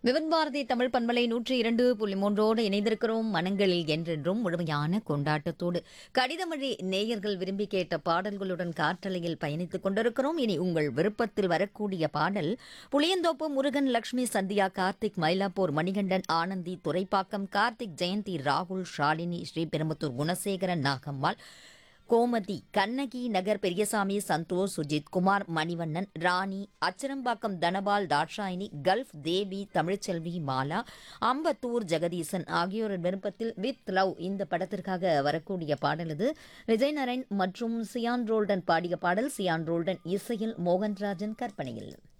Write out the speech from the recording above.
விவன் பாரதி தமிழ் பண்பலை நூற்றி இரண்டு புள்ளி மூன்றோடு இணைந்திருக்கிறோம் மனங்களில் என்றென்றும் முழுமையான கொண்டாட்டத்தோடு கடிதமழி நேயர்கள் விரும்பி கேட்ட பாடல்களுடன் காற்றலையில் பயணித்துக் கொண்டிருக்கிறோம் இனி உங்கள் விருப்பத்தில் வரக்கூடிய பாடல் புளியந்தோப்பு முருகன் லட்சுமி சந்தியா கார்த்திக் மயிலாப்பூர் மணிகண்டன் ஆனந்தி துரைப்பாக்கம் கார்த்திக் ஜெயந்தி ராகுல் ஷாலினி ஸ்ரீபெரும்புத்தூர் குணசேகரன் நாகம்மாள் கோமதி கண்ணகி நகர் பெரியசாமி சந்தோஷ் சுஜித் குமார் மணிவண்ணன் ராணி அச்சரம்பாக்கம் தனபால் தாட்சாயினி கல்ஃப் தேவி தமிழ்ச்செல்வி மாலா அம்பத்தூர் ஜெகதீசன் ஆகியோரின் விருப்பத்தில் வித் லவ் இந்த படத்திற்காக வரக்கூடிய பாடல் இது விஜய் நரேன் மற்றும் சியான் ரோல்டன் பாடிய பாடல் சியான் ரோல்டன் இசையில் மோகன்ராஜன் கற்பனையில்